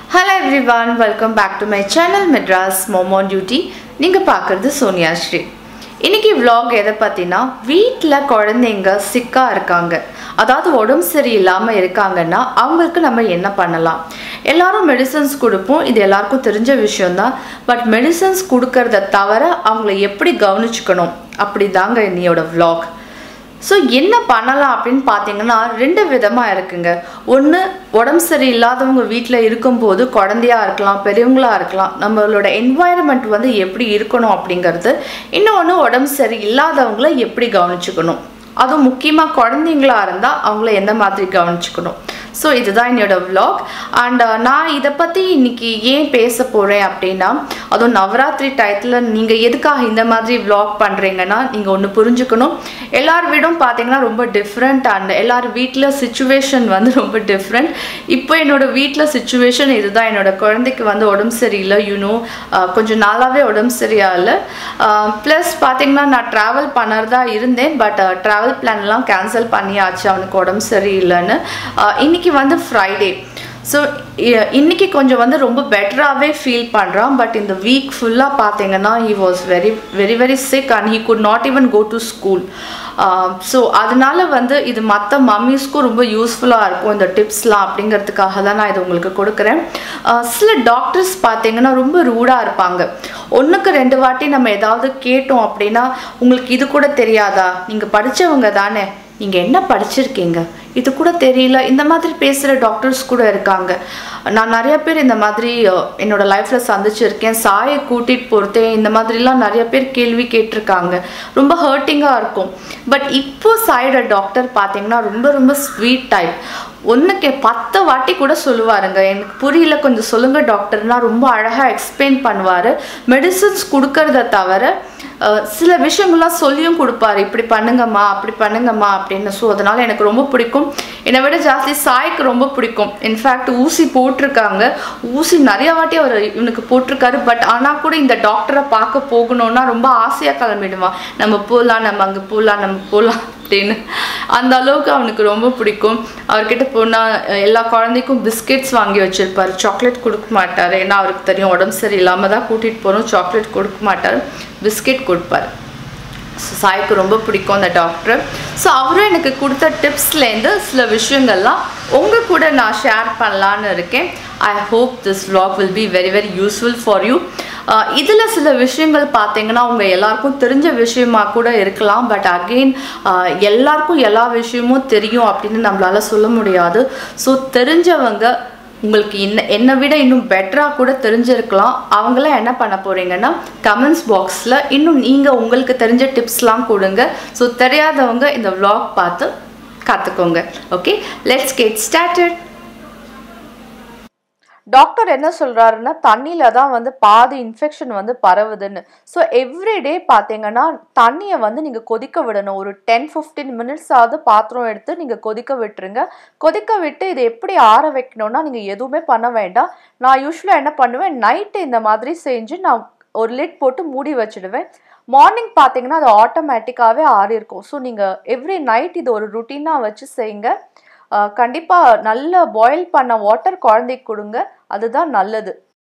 Hello everyone welcome back to my channel Madras mom on duty நீங்கள் பார்க்குறது சோனியா ஸ்ரீ இன்னைக்கு vlog எதை பற்றினா வீட்டில் குழந்தைங்க சிக்காக இருக்காங்க அதாவது உடம்பு சரியில்லாமல் இருக்காங்கன்னா அவங்களுக்கு நம்ம என்ன பண்ணலாம் எல்லாரும் மெடிசன்ஸ் கொடுப்போம் இது எல்லாருக்கும் தெரிஞ்ச விஷயம்தான் பட் மெடிசன்ஸ் கொடுக்கறத தவிர அவங்கள எப்படி கவனிச்சுக்கணும் அப்படி தாங்க இன்னையோட vlog ஸோ என்ன பண்ணலாம் அப்படின்னு பார்த்தீங்கன்னா ரெண்டு விதமாக இருக்குங்க ஒன்று உடம்பு சரியில்லாதவங்க வீட்டில் இருக்கும்போது குழந்தையா இருக்கலாம் பெரியவங்களா இருக்கலாம் நம்மளோட என்வாயரன்மெண்ட் வந்து எப்படி இருக்கணும் அப்படிங்கிறது இன்னொன்று உடம்பு சரி இல்லாதவங்கள எப்படி கவனிச்சுக்கணும் அதுவும் முக்கியமாக குழந்தைங்களா இருந்தால் அவங்கள எந்த மாதிரி கவனிச்சுக்கணும் ஸோ இதுதான் என்னோட vlog அண்ட் நான் இதை பற்றி இன்னைக்கு ஏன் பேச போகிறேன் அப்படின்னா அதுவும் நவராத்திரி டயத்தில் நீங்கள் எதுக்காக இந்த மாதிரி vlog பண்ணுறீங்கன்னா நீங்கள் ஒன்று புரிஞ்சுக்கணும் எல்லார் வீடும் பார்த்தீங்கன்னா ரொம்ப டிஃப்ரெண்ட் அண்ட் எல்லார் வீட்டில் சுச்சுவேஷன் வந்து ரொம்ப டிஃப்ரெண்ட் இப்போ என்னோட வீட்டில் சுச்சுவேஷன் இதுதான் என்னோட குழந்தைக்கு வந்து உடம்பு சரியில்லை யூனோ கொஞ்சம் நாளாகவே உடம்பு சரியா இல்லை ப்ளஸ் பார்த்தீங்கன்னா நான் ட்ராவல் பண்ணறதா இருந்தேன் பட் ட்ராவல் பிளான்லாம் கேன்சல் பண்ணியாச்சு அவனுக்கு உடம்பு சரியில்லைன்னு அஹ், இன்னைக்கு வந்து ஃப்ரைடே ஸோ இன்னைக்கு கொஞ்சம் வந்து ரொம்ப பெட்டராகவே ஃபீல் பண்ணுறான் பட் இந்த வீக் ஃபுல்லாக பார்த்தீங்கன்னா he was very very very sick and he could not even go to school so அதனால வந்து இது மற்ற மம்மிஸ்க்கும் ரொம்ப யூஸ்ஃபுல்லாக இருக்கும் இந்த டிப்ஸ்லாம் அப்படிங்கிறதுக்காக தான் நான் இது உங்களுக்கு கொடுக்குறேன் அஹ், சில டாக்டர்ஸ் பார்த்தீங்கன்னா ரொம்ப ரூடாக இருப்பாங்க ஒன்றுக்கு ரெண்டு வாட்டி நம்ம ஏதாவது கேட்டோம் அப்படின்னா உங்களுக்கு இது கூட தெரியாதா நீங்கள் படித்தவங்க தானே நீங்கள் என்ன படிச்சிருக்கீங்க இது கூட தெரியல இந்த மாதிரி பேசுகிற டாக்டர்ஸ் கூட இருக்காங்க நான் நிறைய பேர் இந்த மாதிரி அஹ், என்னோட லைஃப்பில் சந்திச்சிருக்கேன் சாயை கூட்டிகிட்டு போகிறதே இந்த மாதிரிலாம் நிறைய பேர் கேள்வி கேட்டிருக்காங்க ரொம்ப ஹர்ட்டிங்காக இருக்கும் பட் இப்போ சாயோட டாக்டர் பார்த்தீங்கன்னா ரொம்ப ரொம்ப ஸ்வீட் டைப் ஒன்றுக்கு பத்து வாட்டி கூட சொல்லுவாருங்க எனக்கு புரியல கொஞ்சம் சொல்லுங்க டாக்டர்னா ரொம்ப அழகாக எக்ஸ்பிளைன் பண்ணுவார் மெடிசின்ஸ் கொடுக்கறத தவிர அஹ், சில விஷயங்கள்லாம் சொல்லியும் கொடுப்பாரு இப்படி பண்ணுங்கம்மா அப்படி பண்ணுங்கம்மா அப்படின்னு ஸோ அதனால எனக்கு ரொம்ப பிடிக்கும் என்னை விட ஜாஸ்தி சாய்க்கு ரொம்ப பிடிக்கும் இன்ஃபேக்ட் ஊசி போட்டிருக்காங்க ஊசி நிறைய வாட்டி அவர் இவனுக்கு போட்டிருக்காரு பட் ஆனால் கூட இந்த டாக்டரை பார்க்க போகணும்னா ரொம்ப ஆசையாக கிளம்பிடுவான் நம்ம போகலாம் நம்ம அங்கே போகலாம் நம்ம போகலாம் அப்படின்னு அந்த அளவுக்கு அவனுக்கு ரொம்ப பிடிக்கும் அவர்கிட்ட போனால் எல்லா குழந்தைக்கும் பிஸ்கெட்ஸ் வாங்கி வச்சிருப்பாரு சாக்லேட் கொடுக்க மாட்டார் ஏன்னா அவருக்கு தெரியும் உடம்பு சரியில்லாமல் தான் கூட்டிகிட்டு போகிறோம் சாக்லேட் கொடுக்க மாட்டார் பிஸ்கெட் கொடுப்பாரு ஸோ சாய்க்கு ரொம்ப பிடிக்கும் அந்த டாக்டர் ஸோ அவரும் எனக்கு கொடுத்த டிப்ஸ்லேருந்து சில விஷயங்கள்லாம் உங்கள் கூட நான் ஷேர் பண்ணலான்னு இருக்கேன் I hope this vlog will be very very useful for you இதில் சில விஷயங்கள் பார்த்தீங்கன்னா உங்கள் எல்லாருக்கும் தெரிஞ்ச விஷயமா கூட இருக்கலாம் பட் அகெயின் எல்லாருக்கும் எல்லா விஷயமும் தெரியும் அப்படின்னு நம்மளால சொல்ல முடியாது ஸோ தெரிஞ்சவங்க உங்களுக்கு இன்ன என்னை விட இன்னும் பெட்டராக கூட தெரிஞ்சிருக்கலாம் அவங்களாம் என்ன பண்ண போறீங்கன்னா கமெண்ட்ஸ் பாக்ஸில் இன்னும் நீங்கள் உங்களுக்கு தெரிஞ்ச டிப்ஸ்லாம் கொடுங்க ஸோ தெரியாதவங்க இந்த vlog பார்த்து கற்றுக்கோங்க okay let's get started doctor என்ன சொல்றாருன்னா தண்ணியில தான் வந்து பாதி இன்ஃபெக்ஷன் வந்து பரவுதுன்னு ஸோ எவ்ரிடே பார்த்தீங்கன்னா தண்ணியை வந்து நீங்கள் கொதிக்க விடணும் ஒரு டென் ஃபிஃப்டீன் மினிட்ஸ் ஆகுது பாத்திரம் எடுத்து நீங்கள் கொதிக்க விட்டுருங்க கொதிக்க விட்டு இதை எப்படி ஆற வைக்கணும்னா நீங்கள் எதுவுமே பண்ண வேண்டாம் நான் யூஸ்வலாக என்ன பண்ணுவேன் நைட்டு இந்த மாதிரி செஞ்சு நான் ஒரு லிட் போட்டு மூடி வச்சிடுவேன் மார்னிங் பார்த்தீங்கன்னா அது ஆட்டோமேட்டிக்காகவே ஆறி இருக்கும் ஸோ நீங்கள் எவ்ரி நைட் இது ஒரு ருட்டீனாக வச்சு செய்யுங்க அஹ் கண்டிப்பா நல்ல பாயில் பண்ண வாட்டர் குழந்தைக்கு கொடுங்க அதுதான் நல்லது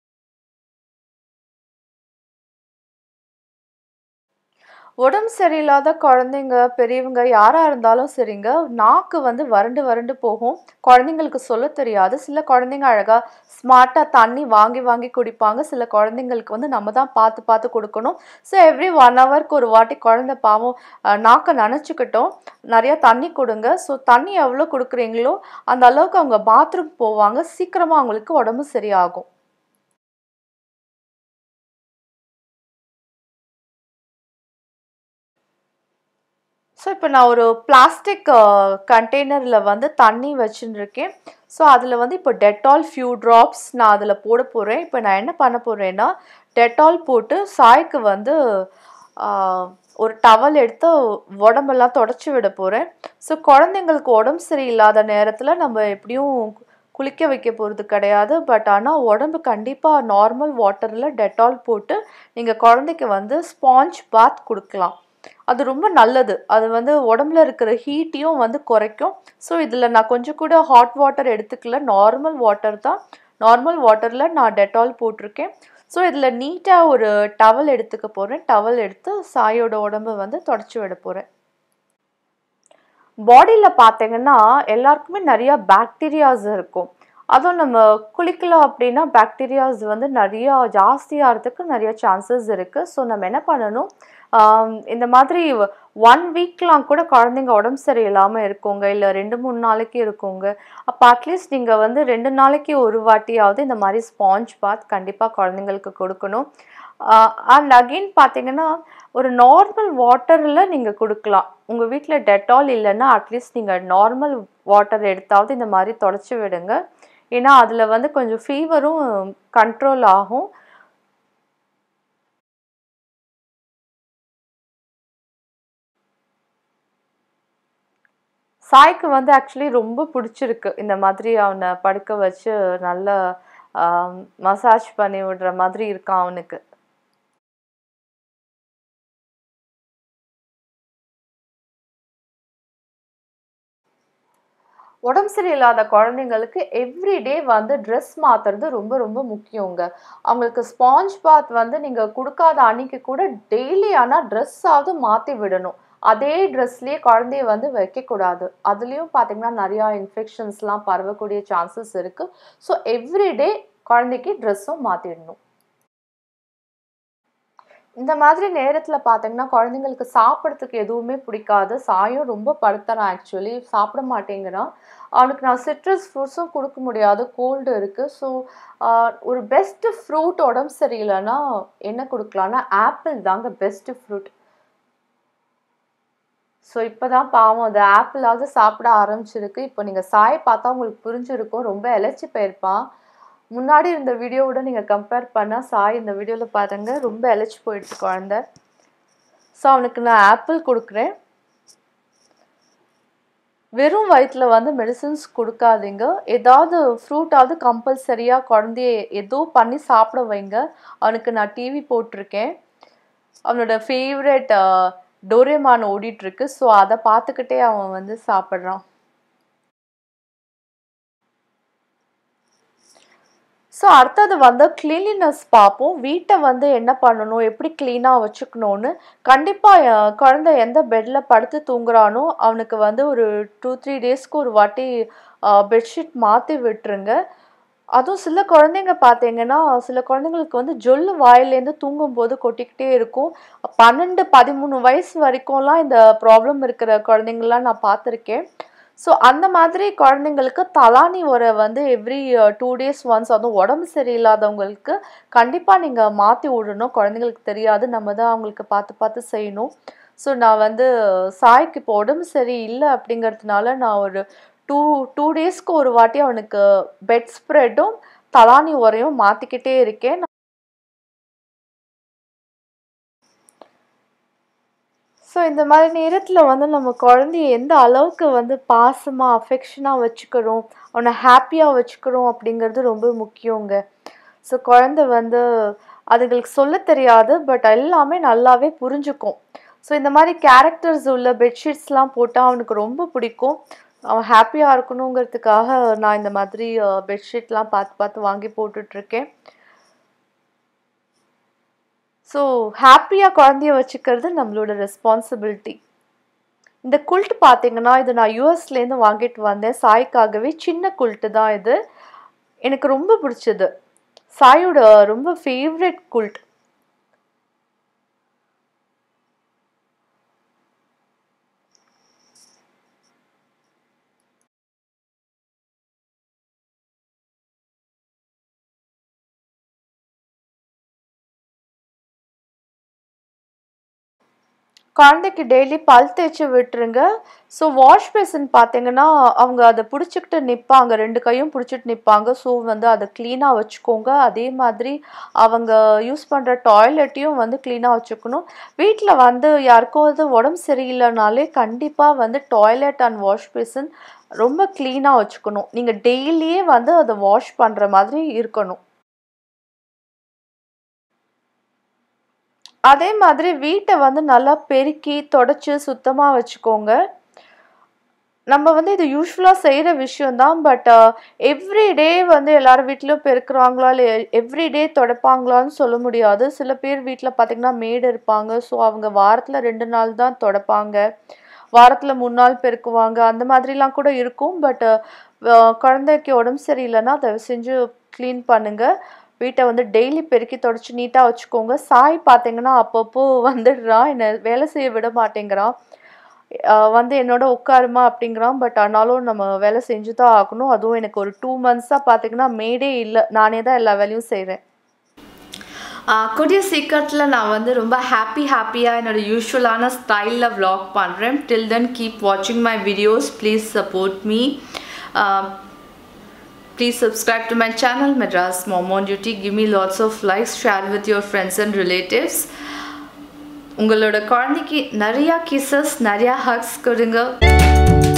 உடம்பு சரியில்லாத குழந்தைங்க பெரியவங்க யாரா இருந்தாலும் சரிங்க நாக்கு வந்து வறண்டு வறண்டு போகும் குழந்தைங்களுக்கு சொல்ல தெரியாது சில குழந்தைங்க அழகா ஸ்மார்ட்டா தண்ணி வாங்கி வாங்கி குடிப்பாங்க சில குழந்தைங்களுக்கு வந்து நம்ம தான் பார்த்து பார்த்து கொடுக்கணும் ஸோ எவ்ரி ஒன் ஹவருக்கு ஒரு வாட்டி குழந்தை பாவம் அஹ், நாக்கை நனைச்சிக்கிட்டோம் நிறைய தண்ணி கொடுங்க ஸோ தண்ணி எவ்வளோ கொடுக்குறீங்களோ அந்த அளவுக்கு அவங்க பாத்ரூம் போவாங்க சீக்கிரமா அவங்களுக்கு உடம்பு சரியாகும் ஸோ இப்போ நான் ஒரு பிளாஸ்டிக் கண்டெய்னரில் வந்து தண்ணி வச்சுன்னு இருக்கேன் ஸோ அதில் வந்து இப்போ டெட்டால் ஃபியூ ட்ராப்ஸ் நான் அதில் போட போகிறேன் இப்போ நான் என்ன பண்ண போகிறேன்னா டெட்டால் போட்டு சாய்க்கு வந்து ஆஹ், ஒரு டவல் எடுத்து உடம்பெல்லாம் தொடச்சி விட போகிறேன் ஸோ குழந்தைங்களுக்கு உடம்பு சரியில்லாத நேரத்தில் நம்ம எப்படியும் குளிக்க வைக்க போகிறது கிடையாது பட் ஆனால் உடம்பு கண்டிப்பாக நார்மல் வாட்டரில் டெட்டால் போட்டு நீங்கள் குழந்தைக்கு வந்து ஸ்பாஞ்ச் பாத் கொடுக்கலாம் அது ரொம்ப நல்லது அது வந்து உடம்புல இருக்கிற ஹீட்டையும் வந்து குறைக்கும் ஸோ இதில் நான் கொஞ்சம் கூட ஹாட் வாட்டர் எடுத்துக்கல நார்மல் வாட்டர் தான் நார்மல் வாட்டரில் நான் டெட்டால் போட்டிருக்கேன் ஸோ இதில் நீட்டாக ஒரு டவல் எடுத்துக்க போகிறேன் டவல் எடுத்து சாயோட உடம்பை வந்து தொடச்சி விட போகிறேன் பாடியில் பார்த்தீங்கன்னா எல்லாருக்குமே நிறையா பாக்டீரியாஸ் இருக்கும் அதுவும் நம்ம குளிக்கலாம் அப்படின்னா பாக்டீரியாஸ் வந்து நிறையா ஜாஸ்தியாகிறதுக்கு நிறைய சான்சஸ் இருக்குது ஸோ நம்ம என்ன பண்ணணும் ஆம், இந்த மாதிரி ஒன் வீக்லாம் கூட குழந்தைங்க உடம்பு சரியில்லாமல் இருக்குங்க இல்லை ரெண்டு மூணு நாளைக்கு இருக்குங்க அப்போ அட்லீஸ்ட் நீங்கள் வந்து ரெண்டு நாளைக்கு ஒரு வாட்டியாவது இந்த மாதிரி ஸ்பாஞ்ச் பாத் கண்டிப்பாக குழந்தைங்களுக்கு கொடுக்கணும் அண்ட் அகெயின் பார்த்தீங்கன்னா ஒரு நார்மல் வாட்டரில் நீங்கள் கொடுக்கலாம் உங்கள் வீட்டில் டெட்டால் இல்லைன்னா அட்லீஸ்ட் நீங்கள் நார்மல் வாட்டர் எடுத்தாவது இந்த மாதிரி தொடச்சி விடுங்க ஏன்னா அதில் வந்து கொஞ்சம் ஃபீவரும் கண்ட்ரோல் ஆகும் சாய்க்கு வந்து ஆக்சுவலி ரொம்ப பிடிச்சிருக்கு இந்த மாதிரி அவனை படுக்க வச்சு நல்லா மசாஜ் பண்ணி விடுற மாதிரி இருக்கான் அவனுக்கு உடம்பு சரியில்லாத குழந்தைங்களுக்கு எவ்ரிடே வந்து ட்ரெஸ் மாற்றுறது ரொம்ப ரொம்ப முக்கியங்க அவங்களுக்கு ஸ்பாஞ்ச் பாத் வந்து நீங்கள் கொடுக்காத அன்னைக்கு கூட டெய்லி ஆனால் ட்ரெஸ்ஸாவது மாற்றி விடணும் அதே ட்ரெஸ்லேயே குழந்தைய வந்து வைக்கக்கூடாது அதுலேயும் பார்த்தீங்கன்னா நிறையா இன்ஃபெக்ஷன்ஸ்லாம் பரவக்கூடிய சான்சஸ் இருக்குது ஸோ எவ்ரிடே குழந்தைக்கு ட்ரெஸ்ஸும் மாற்றிடணும் இந்த மாதிரி நேரத்தில் பார்த்தீங்கன்னா குழந்தைங்களுக்கு சாப்பிட்றதுக்கு எதுவுமே பிடிக்காது சாயம் ரொம்ப படுத்துறான் ஆக்சுவலி சாப்பிட மாட்டேங்கிறான் அவனுக்கு நான் சிட்ரஸ் ஃப்ரூட்ஸும் கொடுக்க முடியாது கோல்டு இருக்குது ஸோ ஒரு பெஸ்ட்டு ஃப்ரூட் உடம்பு சரியில்லைன்னா என்ன கொடுக்கலான்னா ஆப்பிள் தாங்க பெஸ்ட்டு ஃப்ரூட் ஸோ இப்போ தான் பாவம் அது ஆப்பிளாவது சாப்பிட ஆரம்பிச்சிருக்கு இப்போ நீங்கள் சாயை பார்த்தா உங்களுக்கு புரிஞ்சிருக்கும் ரொம்ப இழைச்சி போயிருப்பான் முன்னாடி இருந்த வீடியோவோட நீங்கள் கம்பேர் பண்ணால் சாய் இந்த வீடியோவில் பாருங்க ரொம்ப இழைச்சி போயிடுச்சு குழந்த ஸோ அவனுக்கு நான் ஆப்பிள் கொடுக்குறேன் வெறும் வயிற்றில் வந்து மெடிசின்ஸ் கொடுக்காதீங்க ஏதாவது ஃப்ரூட்டாவது கம்பல்சரியாக குழந்தைய ஏதோ பண்ணி சாப்பிட வைங்க அவனுக்கு நான் டிவி போட்டிருக்கேன் அவனோட ஃபேவரட் டோரேமான் ஓடிட்டுருக்கு ஸோ அதை பார்த்துக்கிட்டே அவன் வந்து சாப்பிட்றான் ஸோ அடுத்தது வந்து கிளீனினஸ் பார்ப்போம் வீட்டை வந்து என்ன பண்ணணும் எப்படி க்ளீனாக வச்சுக்கணும்னு கண்டிப்பாக குழந்தை எந்த பெட்டில் படுத்து தூங்குறானோ அவனுக்கு வந்து ஒரு டூ த்ரீ டேஸ்க்கு ஒரு வாட்டி பெட்ஷீட் மாற்றி விட்டுருங்க அதுவும் சில குழந்தைங்க பார்த்தீங்கன்னா சில குழந்தைங்களுக்கு வந்து ஜொல்லு வாயிலேருந்து தூங்கும்போது கொட்டிக்கிட்டே இருக்கும் பன்னெண்டு பதிமூணு வயசு வரைக்கும்லாம் இந்த ப்ராப்ளம் இருக்கிற குழந்தைங்களாம் நான் பார்த்துருக்கேன் ஸோ அந்த மாதிரி குழந்தைங்களுக்கு தலானி உரை வந்து எவ்ரி டூ டேஸ் ஒன்ஸ் அதுவும் உடம்பு சரியில்லாதவங்களுக்கு கண்டிப்பாக நீங்கள் மாற்றி விடணும் குழந்தைங்களுக்கு தெரியாது நம்ம தான் அவங்களுக்கு பார்த்து பார்த்து செய்யணும் ஸோ நான் வந்து சாய்க்கு இப்போ உடம்பு சரி இல்லை அப்படிங்கிறதுனால நான் ஒரு டூ டூ டேஸ்க்கு ஒரு வாட்டி அவனுக்கு பெட் ஸ்ப்ரெட்டும் தலானி உரையும் மாற்றிக்கிட்டே இருக்கேன் ஸோ இந்த மாதிரி நேரத்தில் வந்து நம்ம குழந்தைய எந்த அளவுக்கு வந்து பாசமாக அஃபெக்ஷனாக வச்சுக்கிறோம் அவனை ஹாப்பியாக வச்சுக்கிறோம் அப்படிங்கிறது ரொம்ப முக்கியங்க ஸோ குழந்தை வந்து அதுங்களுக்கு சொல்ல தெரியாது பட் எல்லாமே நல்லாவே புரிஞ்சுக்கும் ஸோ இந்த மாதிரி கேரக்டர்ஸ் உள்ள பெட்ஷீட்ஸ்லாம் போட்டால் அவனுக்கு ரொம்ப பிடிக்கும் அவன் ஹாப்பியாக இருக்கணுங்கிறதுக்காக நான் இந்த மாதிரி பெட்ஷீட்லாம் பார்த்து பார்த்து வாங்கி போட்டுட்ருக்கேன் ஸோ ஹாப்பியாக குழந்தைய வச்சுக்கிறது நம்மளோட ரெஸ்பான்சிபிலிட்டி இந்த குல்ட் பார்த்தீங்கன்னா இது நான் யூஎஸ்லேருந்து வாங்கிட்டு வந்தேன் சாய்க்காகவே சின்ன குல்ட்டு தான் இது எனக்கு ரொம்ப பிடிச்சது சாயோட ரொம்ப ஃபேவரட் குல்ட் குழந்தைக்கு டெய்லி பல் தேய்ச்சி விட்டுருங்க ஸோ வாஷ் பேசின் பார்த்தீங்கன்னா அவங்க அதை பிடிச்சிக்கிட்டு நிற்பாங்க ரெண்டு கையும் பிடிச்சிட்டு நிற்பாங்க ஸோ வந்து அதை க்ளீனாக வச்சுக்கோங்க அதே மாதிரி அவங்க யூஸ் பண்ணுற டாய்லெட்டையும் வந்து க்ளீனாக வச்சுக்கணும் வீட்டில் வந்து யாருக்கும் வந்து உடம்பு சரியில்லைனாலே கண்டிப்பாக வந்து டாய்லெட் அண்ட் வாஷ் பேசின் ரொம்ப க்ளீனாக வச்சுக்கணும் நீங்கள் டெய்லியே வந்து அதை வாஷ் பண்ணுற மாதிரி இருக்கணும் அதே மாதிரி வீட்டை வந்து நல்லா பெருக்கி தொடச்சி சுத்தமாக வச்சுக்கோங்க நம்ம வந்து இது யூஸ்வலாக செய்கிற விஷயம்தான் பட் எவ்ரி டே வந்து எல்லார் வீட்லேயும் பெருக்குறாங்களா இல்லை எவ்ரி டே தொடப்பாங்களான்னு சொல்ல முடியாது சில பேர் வீட்டில் பார்த்திங்கன்னா மேடு இருப்பாங்க ஸோ அவங்க வாரத்தில் ரெண்டு நாள் தான் தொடப்பாங்க வாரத்தில் மூணு நாள் பெருக்குவாங்க அந்த மாதிரிலாம் கூட இருக்கும் பட் குழந்தைக்கு உடம்பு சரியில்லைன்னா தயவு செஞ்சு க்ளீன் பண்ணுங்கள் வீட்டை வந்து டெய்லி பெருக்கி தொடச்சி நீட்டாக வச்சுக்கோங்க சாய் பார்த்தீங்கன்னா அப்பப்போ வந்துடுறான் என்னை வேலை செய்ய விட மாட்டேங்கிறான் ஆஹ் வந்து என்னோட உட்காருமா அப்படிங்கிறான் பட் ஆனாலும் நம்ம வேலை செஞ்சு தான் ஆகணும் அதுவும் எனக்கு ஒரு டூ மந்த்ஸாக பார்த்தீங்கன்னா மேடே இல்லை நானே தான் எல்லா வேலையும் செய்கிறேன் கூடிய சீக்கிரத்தில் நான் வந்து ரொம்ப ஹாப்பி ஹாப்பியாக என்னோட யூஸ்வலான ஸ்டைலில் vlog பண்ணுறேன் டில் தென் கீப் வாட்சிங் my videos please support me Please subscribe to my channel Madras Mom on Duty. Give me lots of likes, share with your friends and relatives. உங்களோட குழந்தைக்கு நிறையா கிசஸ் நிறையா hugs கொடுங்க